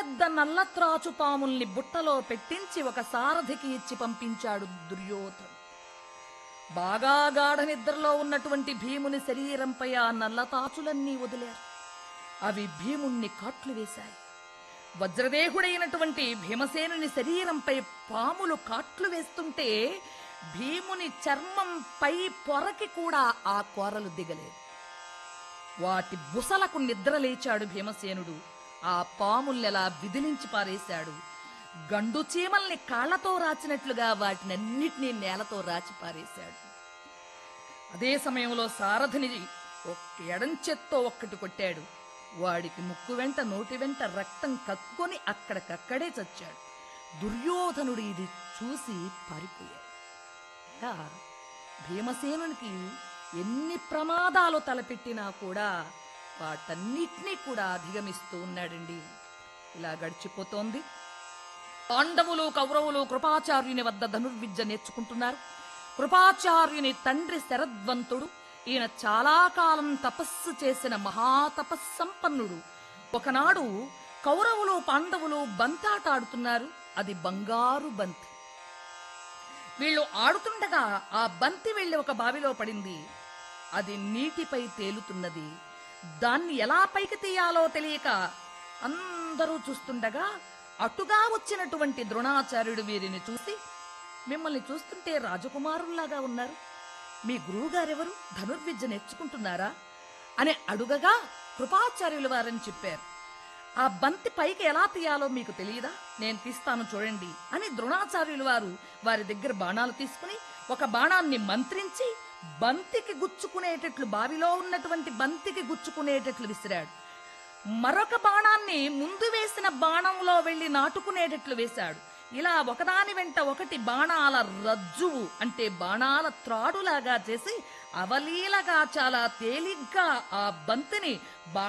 పెద్ద నల్ల త్రాచు పాముల్ని బుట్టలో పెట్టించి ఒక సారథికి ఇచ్చి పంపించాడు దుర్యోధనుడు బాగా గాఢ నిద్రలో ఉన్నటువంటి భీముని శరీరంపై ఆ నల్ల తాచులన్నీ వదిలారు అవి భీముణ్ణి కాట్లు వేశాయి వజ్రదేహుడైనటువంటి భీమసేనుని శరీరంపై పాములు కాట్లు వేస్తుంటే భీముని చర్మం పై పొరకి కూడా ఆ కోరలు దిగలేదు వాటి బుసలకు నిద్ర లేచాడు భీమసేనుడు ఆ పాముల్నెలా విదిలించి పారేశాడు గండు చీమల్ని కాళ్లతో రాచినట్లుగా వాటినన్నిటినీ నేలతో రాచి పారేశాడు అదే సమయంలో సారథిని ఒక్క ఎడంచెత్తో ఒక్కటి కొట్టాడు వాడికి ముక్కు వెంట నోటి వెంట రక్తం కక్కుని అక్కడికక్కడే చచ్చాడు దుర్యోధనుడు ఇది చూసి పారిపోయాడు ఇలా భీమసేనునికి ఎన్ని ప్రమాదాలు తలపెట్టినా కూడా వాటన్నిటినీ కూడా అధిగమిస్తూ ఉన్నాడండి ఇలా గడిచిపోతోంది పాండవులు కౌరవులు కృపాచార్యుని వద్ద ధనుర్విద్య నేర్చుకుంటున్నారు కృపాచార్యుని తండ్రి శరద్వంతుడు ఈయన చాలా కాలం తపస్సు చేసిన మహాతపస్సంపన్నుడు ఒకనాడు కౌరవులు పాండవులు బంతాట ఆడుతున్నారు అది బంగారు బంతి వీళ్ళు ఆడుతుండగా ఆ బంతి వెళ్లి ఒక బావిలో పడింది అది నీటిపై తేలుతున్నది దాన్ని ఎలా పైకి తీయాలో తెలియక అందరూ చూస్తుండగా అటుగా వచ్చినటువంటి ద్రోణాచార్యుడు వీరిని చూసి మిమ్మల్ని చూస్తుంటే రాజకుమారుల్లాగా ఉన్నారు మీ గురువుగారెవరు ధనుర్విద్య నేర్చుకుంటున్నారా అని అడుగగా కృపాచార్యుల వారని చెప్పారు ఆ బంతి పైకి ఎలా తీయాలో మీకు తెలియదా నేను తీస్తాను చూడండి అని ద్రోణాచార్యుల వారు వారి దగ్గర బాణాలు తీసుకుని ఒక బాణాన్ని మంత్రించి బంతికి గుచ్చుకునేటట్లు బావిలో ఉన్నటువంటి బంతికి గుచ్చుకునేటట్లు విసిరాడు మరొక బాణాన్ని ముందు వేసిన బాణంలో వెళ్లి నాటుకునేటట్లు వేశాడు ఇలా ఒకదాని వెంట ఒకటి బాణాల రజ్జువు అంటే బాణాల త్రాడులాగా చేసి అవలీలగా చాలా తేలిగ్గా ఆ బంతిని బా